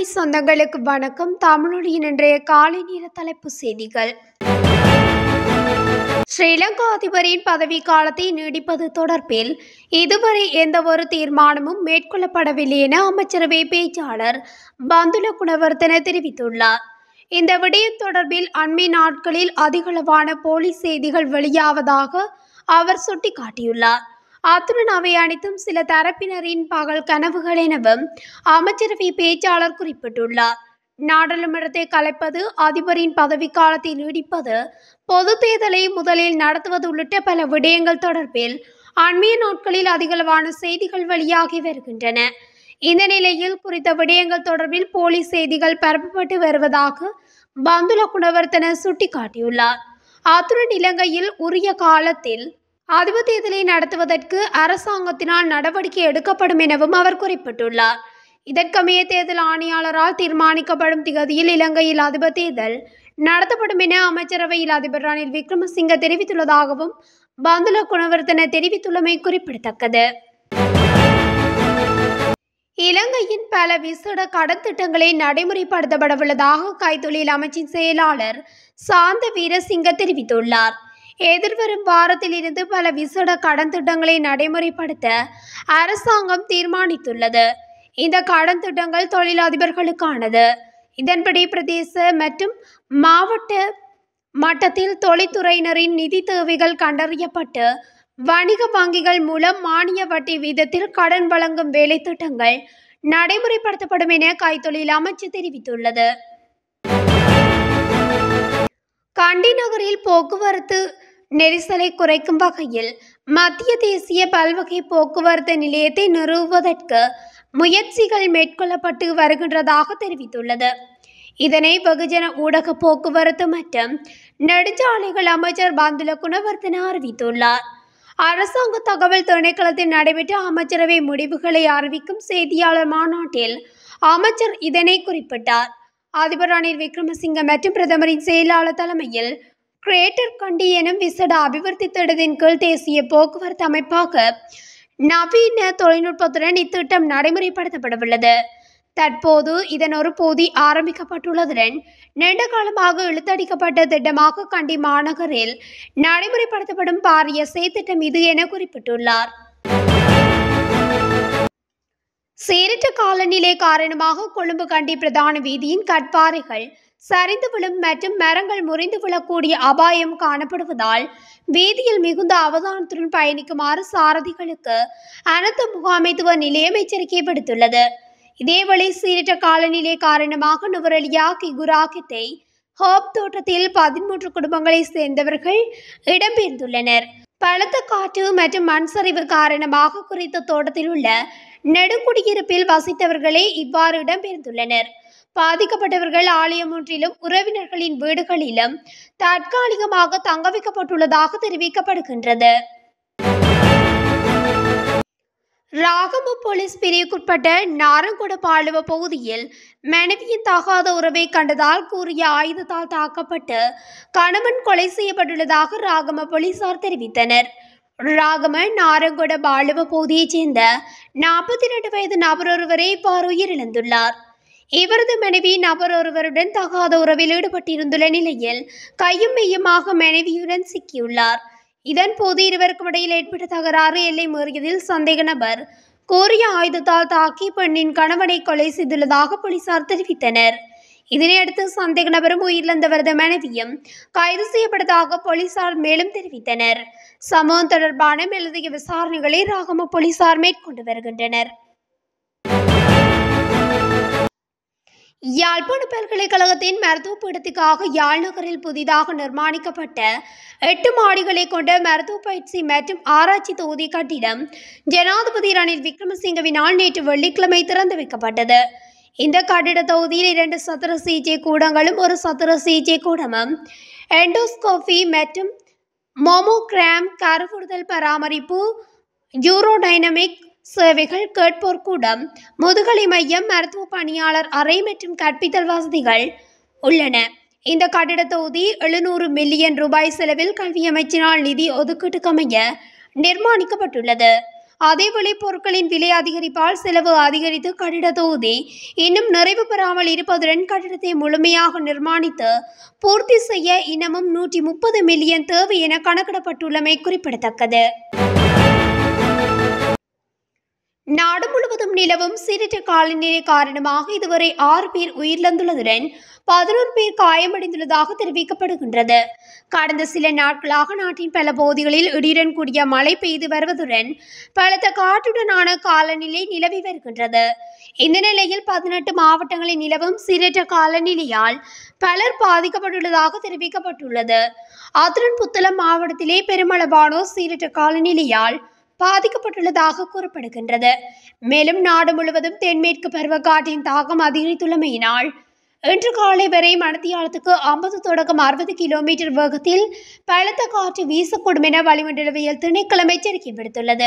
தமிழொலி சொந்தங்களுக்கு வணக்கம் தமிழொலியின் இன்றைய காலை நேர தலைப்பு செய்திகள் ஸ்ரீலங்கா அதிபரின் பதவி காலத்தை நீடிப்பது தொடர்பில் இதுவரை எந்தவொரு தீர்மானமும் மேற்கொள்ளப்படவில்லை என அமைச்சரவை பேச்சாளர் பந்துல குணவர்த்தன தெரிவித்துள்ளார் இந்த விடயம் தொடர்பில் அண்மை நாட்களில் அதிகளவான போலி செய்திகள் வெளியாவதாக அவர் சுட்டிக்காட்டியுள்ளார் அத்துடன் அவை அனைத்தும் சில தரப்பினரின் பகல் கனவுகள் எனவும் அமைச்சரவை பேச்சாளர் குறிப்பிட்டுள்ளார் நாடாளுமன்றத்தை கலைப்பது அதிபரின் பதவிக்காலத்தை நீடிப்பது பொது தேர்தலை முதலில் நடத்துவது உள்ளிட்ட பல விடயங்கள் தொடர்பில் அண்மைய நாட்களில் அதிகளவான செய்திகள் வெளியாகி வருகின்றன இந்த நிலையில் குறித்த விடயங்கள் தொடர்பில் போலி செய்திகள் பரப்பப்பட்டு வருவதாக பந்துல குணவர்த்தன சுட்டிக்காட்டியுள்ளார் அத்துடன் இலங்கையில் உரிய காலத்தில் அதிபர் தேர்தலை நடத்துவதற்கு அரசாங்கத்தினால் நடவடிக்கை எடுக்கப்படும் எனவும் அவர் குறிப்பிட்டுள்ளார் இதற்கமைய தேர்தல் ஆணையாளரால் தீர்மானிக்கப்படும் திகதியில் இலங்கையில் அதிபர் தேர்தல் நடத்தப்படும் என அமைச்சரவையில் அதிபர் ரணில் விக்ரமசிங்க தெரிவித்துள்ளதாகவும் பந்துல குணவர்த்தன தெரிவித்துள்ளமை குறிப்பிடத்தக்கது இலங்கையின் பல விசேட கடன் திட்டங்களை நடைமுறைப்படுத்தப்படவுள்ளதாக கைத்தொழில் அமைச்சின் செயலாளர் சாந்த வீரசிங்க தெரிவித்துள்ளார் எதிர்வரும் வாரத்தில் இருந்து பல விசேட கடன் திட்டங்களை நடைமுறைப்படுத்த அரசாங்கம் தீர்மானித்துள்ளது இந்த கடன் திட்டங்கள் தொழிலதிபர்களுக்கானது இதன்படி பிரதேச மற்றும் மாவட்ட மட்டத்தில் தொழில்துறையினரின் நிதி தேவைகள் கண்டறியப்பட்டு வணிக வங்கிகள் மூலம் மானிய வட்டி வீதத்தில் கடன் வழங்கும் வேலை திட்டங்கள் நடைமுறைப்படுத்தப்படும் என கைத்தொழில் அமைச்சு தெரிவித்துள்ளது கண்டி நகரில் போக்குவரத்து நெரிசலை குறைக்கும் வகையில் மத்திய தேசிய பல்வகை போக்குவரத்து நிலையத்தை நிறுவுவதற்கு முயற்சிகள் மேற்கொள்ளப்பட்டு வருகின்றதாக தெரிவித்துள்ளது இதனை வெகுஜன ஊடக போக்குவரத்து மற்றும் நெடுஞ்சாலைகள் அமைச்சர் பந்துல குணவர்த்தன அறிவித்துள்ளார் அரசாங்க தகவல் திணைக்களத்தில் நடைபெற்ற அமைச்சரவை முடிவுகளை அறிவிக்கும் செய்தியாளர் மாநாட்டில் அமைச்சர் இதனை குறிப்பிட்டார் அதிபர் ரணில் விக்ரமசிங்க மற்றும் பிரதமரின் செயலாளர் தலைமையில் கிரேட்டர் கண்டி எனும் விசேட அபிவிருத்தி திட்டத்தின் கீழ் தேசிய போக்குவரத்து அமைப்பாக நவீன தொழில்நுட்பத்துடன் இத்திட்டம் நடைமுறைப்படுத்தப்படவுள்ளது தற்போது இதன் ஒரு பகுதி ஆரம்பிக்கப்பட்டுள்ளதுடன் நீண்ட காலமாக இழுத்தடிக்கப்பட்ட திட்டமாக கண்டி மாநகரில் நடைமுறைப்படுத்தப்படும் பாரிய செயற்திட்டம் இது என குறிப்பிட்டுள்ளார் சீரற்ற காலநிலை காரணமாக கொழும்பு கண்டி பிரதான வீதியின் கட்பாறைகள் சரிந்து விழும் மற்றும் மரங்கள் முறிந்து விழக்கூடிய அபாயம் காணப்படுவதால் வீதியில் மிகுந்த அவதானத்துடன் பயணிக்குமாறு சாரதிகளுக்கு அனர்த்த முகாமைத்துவ நிலையம் எச்சரிக்கை விடுத்துள்ளது இதேவேளை சீரற்ற காலநிலை காரணமாக நுவரெலியா கிகுராகித்தை ஹோப் தோட்டத்தில் பதிமூன்று குடும்பங்களைச் சேர்ந்தவர்கள் இடம்பெயர்ந்துள்ளனர் பலத்த காற்று மற்றும் மண் சரிவு காரணமாக குறித்த தோட்டத்தில் உள்ள நெடுங்குடியிருப்பில் வசித்தவர்களே இவ்வாறு இடம்பெயர்ந்துள்ளனர் பாதிக்கப்பட்டவர்கள் ஆலயம் ஒன்றிலும் உறவினர்களின் வீடுகளிலும் தற்காலிகமாக தங்க வைக்கப்பட்டுள்ளதாக தெரிவிக்கப்படுகின்றது ராகம போலீஸ் பிரிவுக்குட்பட்ட நாரங்குட பாலுவ பகுதியில் மனைவியின் தகாத உறவை கண்டதால் கூறிய ஆயுதத்தால் தாக்கப்பட்டு கணவன் கொலை செய்யப்பட்டுள்ளதாக ராகம போலீசார் தெரிவித்தனர் ராகம நாரங்குட பாலுவ பகுதியைச் சேர்ந்த நாற்பத்தி இரண்டு வயது நபர் ஒருவரை இவ்வாறு உயிரிழந்துள்ளார் இவரது மனைவி நபர் ஒருவருடன் தகாத உறவில் ஈடுபட்டிருந்துள்ள நிலையில் கையும் மெய்யுமாக மனைவியுடன் சிக்கியுள்ளார் இதன் போது இருவருக்கும் இடையில் ஏற்பட்ட தகராறு எல்லை மீறியதில் சந்தேக நபர் கோரிய ஆயுதத்தால் தாக்கி பெண்ணின் கணவனை கொலை செய்துள்ளதாக போலீசார் தெரிவித்தனர் இதனையடுத்து சந்தேக நபரும் உயிரிழந்தவரது மனைவியும் கைது செய்யப்பட்டதாக போலீசார் மேலும் தெரிவித்தனர் சம்பவம் தொடர்பான மேலதிக விசாரணைகளை ராகம போலீசார் மேற்கொண்டு வருகின்றனர் யாழ்ப்பாண பல்கலைக்கழகத்தின் மருத்துவ பீடத்துக்காக யாழ் நகரில் புதிதாக நிர்மாணிக்கப்பட்ட எட்டு மாடிகளை கொண்ட மருத்துவ பயிற்சி மற்றும் ஆராய்ச்சி தொகுதி கட்டிடம் ஜனாதிபதி ரணில் விக்ரமசிங்கவினால் நேற்று வெள்ளிக்கிழமை திறந்து வைக்கப்பட்டது இந்த கட்டிட தொகுதியில் இரண்டு சத்திர சிகிச்சை கூடங்களும் ஒரு சத்திர சிகிச்சை கூடமும் எண்டோஸ்கோபி மற்றும் மோமோகிராம் கருவுறுதல் பராமரிப்பு யூரோடைனமிக் சேவைகள் கேட்போர் கூடம் முதுகலை மையம் மருத்துவ பணியாளர் அறை மற்றும் கற்பித்தல் வசதிகள் உள்ளன இந்த கட்டிட தொகுதி எழுநூறு மில்லியன் ரூபாய் செலவில் கல்வி அமைச்சினால் நிதி ஒதுக்கீட்டுக்கமைய நிர்மாணிக்கப்பட்டுள்ளது அதேவேளை பொருட்களின் விலை அதிகரிப்பால் செலவு அதிகரித்து கட்டிட தொகுதி இன்னும் நிறைவு பெறாமல் இருப்பதுடன் கட்டிடத்தை முழுமையாக நிர்மாணித்து பூர்த்தி செய்ய இன்னமும் நூற்றி முப்பது மில்லியன் தேவை என கணக்கிடப்பட்டுள்ளமை குறிப்பிடத்தக்கது நாடு முழுவதும் நிலவும் சீரற்ற காலநிலை காரணமாக இதுவரை ஆறு பேர் உயிரிழந்துள்ளதுடன் பதினோரு பேர் காயமடைந்துள்ளதாக தெரிவிக்கப்படுகின்றது கடந்த சில நாட்களாக நாட்டின் பல பகுதிகளில் இடியுடன் கூடிய மழை பெய்து வருவதுடன் பலத்த காற்றுடனான காலநிலை நிலவி வருகின்றது இந்த நிலையில் பதினெட்டு மாவட்டங்களில் நிலவும் சீரற்ற காலநிலையால் பலர் பாதிக்கப்பட்டுள்ளதாக தெரிவிக்கப்பட்டுள்ளது அத்துடன் புத்தளம் மாவட்டத்திலே பெருமளவானோர் சீரற்ற காலநிலையால் பாதிக்கப்பட்டுள்ளதாக கூறப்படுகின்றது மேலும் நாடு முழுவதும் தென்மேற்கு பருவக்காற்றின் தாக்கம் அதிகரித்துள்ளமையினால் இன்று காலை வரை மணத்தியாலத்துக்கு ஐம்பது தொடக்கம் அறுபது கிலோமீட்டர் வேகத்தில் பலத்த காற்று வீசக்கூடும் என வளிமண்டலவியல் திணைக்களம் எச்சரிக்கை விடுத்துள்ளது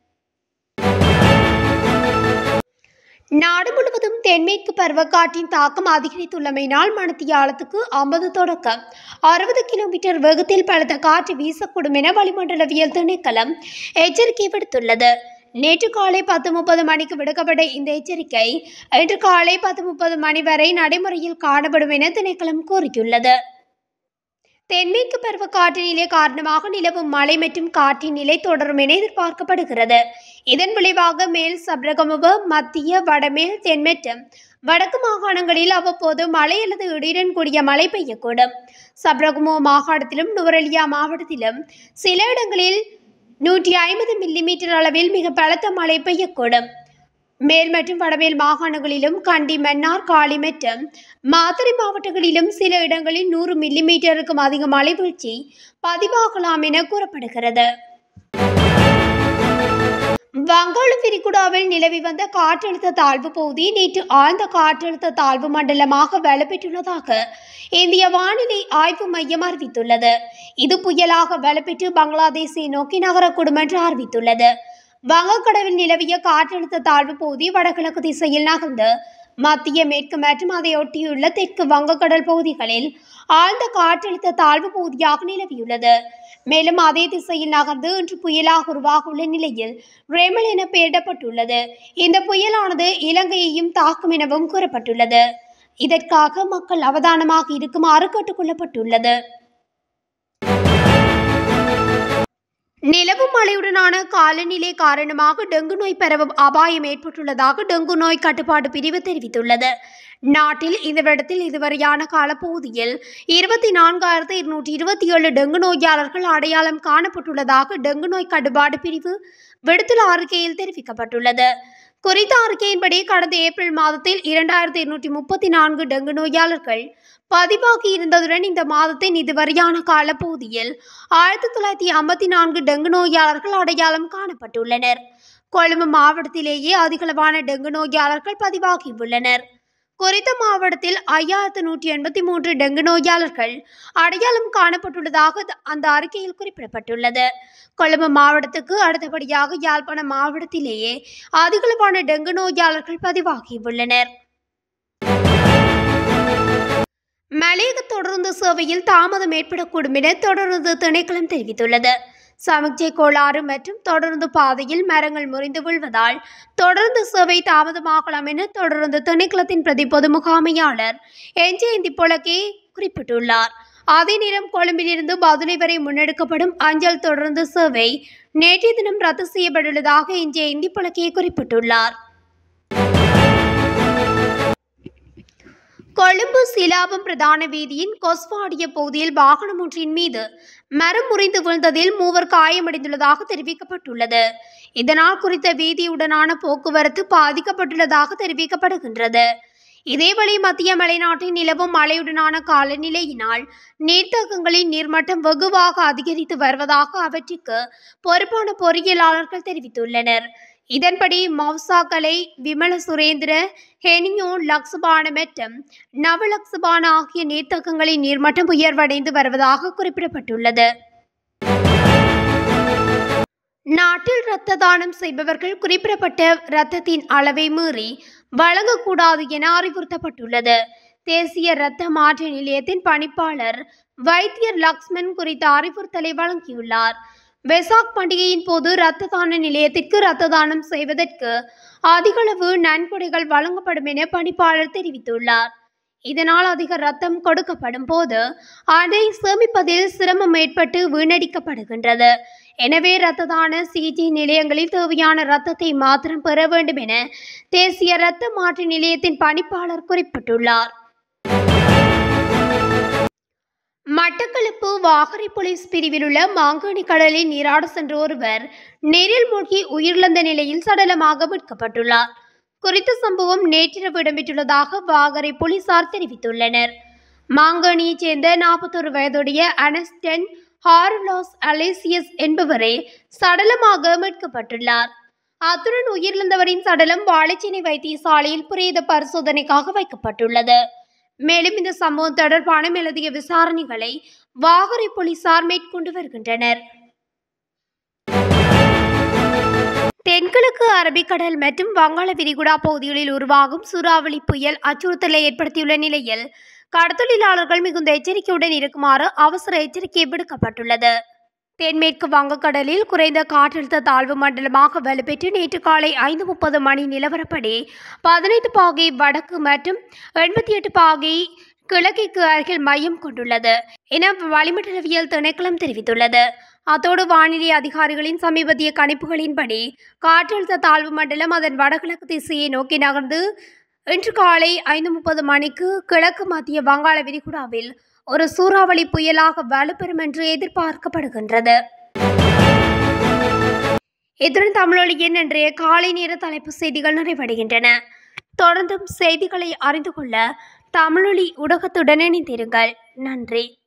நாடு முழுவதும் தென்மேற்கு பருவக்காற்றின் தாக்கம் அதிகரித்துள்ளமையினால் மணத்தியாலத்துக்கு ஐம்பது தொடக்கம் அறுபது கிலோமீட்டர் வேகத்தில் பலத்த காற்று வீசக்கூடும் என வளிமண்டலவியல் திணைக்களம் எச்சரிக்கை விடுத்துள்ளது நேற்று காலை பத்து முப்பது மணிக்கு விடுக்கப்பட்ட இந்த எச்சரிக்கை இன்று காலை பத்து முப்பது மணி வரை நடைமுறையில் காணப்படும் என திணைக்களம் கூறியுள்ளது தென்மேற்கு பருவ காற்று நிலை காரணமாக நிலவும் மழை மற்றும் காற்றின் நிலை தொடரும் என எதிர்பார்க்கப்படுகிறது இதன் விளைவாக மேல் சப்ரகமுவ மத்திய வடமேல் தென் மற்றும் வடக்கு மாகாணங்களில் அவ்வப்போது மழை அல்லது இடியுடன் கூடிய மழை பெய்யக்கூடும் சப்ரகமோ மாகாணத்திலும் நுவரெலியா மாவட்டத்திலும் சில இடங்களில் நூற்றி ஐம்பது மில்லிமீட்டர் அளவில் மிக பலத்த மழை பெய்யக்கூடும் மேல் மற்றும் வடமேல் மாகாணங்களிலும் கண்டி மன்னார் காலி மற்றும் மாத்தறை மாவட்டங்களிலும் சில இடங்களில் நூறு மில்லிமீட்டருக்கும் அதிக மழை வீழ்ச்சி பதிவாகலாம் என கூறப்படுகிறது வங்காள விரிகுடாவில் நிலவி வந்த காற்றழுத்த தாழ்வு பகுதி நேற்று ஆழ்ந்த காற்றழுத்த தாழ்வு மண்டலமாக வலுப்பெற்றுள்ளதாக இந்திய வானிலை ஆய்வு மையம் அறிவித்துள்ளது இது புயலாக வலுப்பெற்று பங்களாதேஷை நோக்கி நகரக்கூடும் என்று அறிவித்துள்ளது வங்கக்கடலில் நிலவிய காற்றழுத்த தாழ்வு பகுதி வடகிழக்கு திசையில் நகர்ந்து மத்திய மேற்கு மற்றும் அதை ஒட்டியுள்ள தெற்கு வங்கக்கடல் பகுதிகளில் ஆழ்ந்த காற்றழுத்த தாழ்வு பகுதியாக நிலவியுள்ளது மேலும் அதே திசையில் நகர்ந்து இன்று புயலாக உருவாக உள்ள நிலையில் ரேமல் என பெயரிடப்பட்டுள்ளது இந்த புயலானது இலங்கையையும் தாக்கும் எனவும் கூறப்பட்டுள்ளது இதற்காக மக்கள் அவதானமாக இருக்குமாறு கேட்டுக்கொள்ளப்பட்டுள்ளது நிலவும் மழையுடனான காலநிலை காரணமாக டெங்கு நோய் பரவும் அபாயம் ஏற்பட்டுள்ளதாக டெங்கு நோய் கட்டுப்பாட்டு பிரிவு தெரிவித்துள்ளது நாட்டில் இந்த வருடத்தில் இதுவரையான காலப்பகுதியில் இருபத்தி நான்காயிரத்து இருநூற்றி இருபத்தி ஏழு டெங்கு நோயாளர்கள் அடையாளம் காணப்பட்டுள்ளதாக டெங்கு நோய் கட்டுப்பாடு பிரிவு விடுத்துள்ள அறிக்கையில் தெரிவிக்கப்பட்டுள்ளது குறித்த அறிக்கையின்படி கடந்த ஏப்ரல் மாதத்தில் இரண்டாயிரத்தி இருநூற்றி முப்பத்தி நான்கு டெங்கு நோயாளர்கள் பதிவாகி இருந்ததுடன் இந்த மாதத்தின் இதுவரையான காலப்பகுதியில் ஆயிரத்தி தொள்ளாயிரத்தி ஐம்பத்தி நான்கு டெங்கு நோயாளர்கள் அடையாளம் காணப்பட்டுள்ளனர் கொழும்பு மாவட்டத்திலேயே அதிகளவான டெங்கு நோயாளர்கள் பதிவாகியுள்ளனர் குறித்த மாவட்டத்தில் ஐயாயிரத்து நூற்றி எண்பத்தி மூன்று டெங்கு நோயாளர்கள் அடையாளம் காணப்பட்டுள்ளதாக த- அந்த அறிக்கையில் குறிப்பிடப்பட்டுள்ளது கொழும்பு மாவட்டத்துக்கு அடுத்தபடியாக யாழ்ப்பாணம் மாவட்டத்திலேயே அதிகளவான டெங்கு நோயாளர்கள் பதிவாகியுள்ளனர் மலையக தொடர்ந்து சேவையில் தாமதம் ஏற்படக்கூடும் என தொடர்ந்து திணைக்களம் தெரிவித்துள்ளது சமிக்ஜை கோளாறு மற்றும் தொடர்ந்து பாதையில் மரங்கள் முறிந்து விழுவதால் தொடர்ந்து சேவை தாமதமாகலாம் என தொடர்ந்து திணைக்களத்தின் பிரதி பொது முகாமையாளர் என்ஜெயந்தி பொலக்கே குறிப்பிட்டுள்ளார் அதே நேரம் கொழும்பிலிருந்து பதுளை வரை முன்னெடுக்கப்படும் அஞ்சல் தொடர்ந்து சேவை நேற்றைய தினம் ரத்து செய்யப்பட்டுள்ளதாக இன்றைய இந்தி பொலக்கே குறிப்பிட்டுள்ளார் கொழும்பு சிலாபம் பிரதான வீதியின் கொஸ்வாடிய பகுதியில் வாகனம் ஒன்றின் மீது மரம் முறிந்து விழுந்ததில் மூவர் காயமடைந்துள்ளதாக தெரிவிக்கப்பட்டுள்ளது இதனால் குறித்த வீதியுடனான போக்குவரத்து பாதிக்கப்பட்டுள்ளதாக தெரிவிக்கப்படுகின்றது இதேவேளை மத்திய மலைநாட்டில் நிலவும் மழையுடனான காலநிலையினால் நீர்த்தேக்கங்களின் நீர்மட்டம் வெகுவாக அதிகரித்து வருவதாக அவற்றுக்கு பொறுப்பான பொறியியலாளர்கள் தெரிவித்துள்ளனர் இதன்படி மௌசாக்கலை விமல சுரேந்திர ஹெனியோ லக்ஸபான மற்றும் நவலக்ஸபான ஆகிய நீர்த்தேக்கங்களின் நீர்மட்டம் உயர்வடைந்து வருவதாக குறிப்பிடப்பட்டுள்ளது நாட்டில் இரத்த தானம் செய்பவர்கள் குறிப்பிடப்பட்ட இரத்தத்தின் அளவை மீறி வழங்கக்கூடாது என அறிவுறுத்தப்பட்டுள்ளது தேசிய இரத்த மாற்று நிலையத்தின் பணிப்பாளர் வைத்தியர் லக்ஷ்மன் குறித்த அறிவுறுத்தலை வழங்கியுள்ளார் வெசாக் பண்டிகையின் போது இரத்த தான நிலையத்திற்கு இரத்த தானம் செய்வதற்கு அதிகளவு நன்கொடைகள் வழங்கப்படும் என பணிப்பாளர் தெரிவித்துள்ளார் இதனால் அதிக ரத்தம் கொடுக்கப்படும் போது அதை சேமிப்பதில் சிரமம் ஏற்பட்டு வீணடிக்கப்படுகின்றது எனவே இரத்த தான சிகிச்சை நிலையங்களில் தேவையான இரத்தத்தை மாத்திரம் பெற வேண்டும் என தேசிய இரத்த மாற்று நிலையத்தின் பணிப்பாளர் குறிப்பிட்டுள்ளார் மட்டக்களப்பு வாகரை போலீஸ் பிரிவில் உள்ள மாங்கனி கடலில் நீராட சென்ற ஒருவர் நீரில் மூழ்கி உயிரிழந்த நிலையில் சடலமாக மீட்கப்பட்டுள்ளார் குறித்த சம்பவம் நேற்றிரவு இடம்பெற்றுள்ளதாக வாகரை போலீசார் தெரிவித்துள்ளனர் மாங்கனியைச் சேர்ந்த நாற்பத்தொரு வயதுடைய அனஸ்டன் ஹார்லாஸ் அலேசியஸ் என்பவரே சடலமாக மீட்கப்பட்டுள்ளார் அத்துடன் உயிரிழந்தவரின் சடலம் வாழைச்சேனை வைத்தியசாலையில் பிரேத பரிசோதனைக்காக வைக்கப்பட்டுள்ளது மேலும் இந்த சம்பவம் தொடர்பான மேலதிக விசாரணைகளை வாகரை போலீசார் மேற்கொண்டு வருகின்றனர் தென்கிழக்கு அரபிக்கடல் மற்றும் வங்காள விரிகுடா பகுதிகளில் உருவாகும் சூறாவளி புயல் அச்சுறுத்தலை ஏற்படுத்தியுள்ள நிலையில் கடத்தொழிலாளர்கள் மிகுந்த எச்சரிக்கையுடன் இருக்குமாறு அவசர எச்சரிக்கை விடுக்கப்பட்டுள்ளது தென்மேற்கு வங்கக்கடலில் குறைந்த காற்றழுத்த தாழ்வு மண்டலமாக வலுப்பெற்று நேற்று காலை ஐந்து முப்பது மணி நிலவரப்படி பதினைந்து பாகை வடக்கு மற்றும் எண்பத்தி எட்டு பாகை கிழக்கிற்கு அருகில் மையம் கொண்டுள்ளது என வளிமண்டலவியல் திணைக்களம் தெரிவித்துள்ளது அத்தோடு வானிலை அதிகாரிகளின் சமீபத்திய கணிப்புகளின்படி காற்றழுத்த தாழ்வு மண்டலம் அதன் வடகிழக்கு திசையை நோக்கி நகர்ந்து இன்று காலை ஐந்து முப்பது மணிக்கு கிழக்கு மத்திய வங்காள விரிகுடாவில் ஒரு சூறாவளி புயலாக வலுப்பெறும் என்று எதிர்பார்க்கப்படுகின்றது இத்துடன் தமிழொலியின் இன்றைய காலை நேர தலைப்பு செய்திகள் நிறைவடைகின்றன தொடர்ந்தும் செய்திகளை அறிந்து கொள்ள தமிழொலி ஊடகத்துடன் இணைந்திருங்கள் நன்றி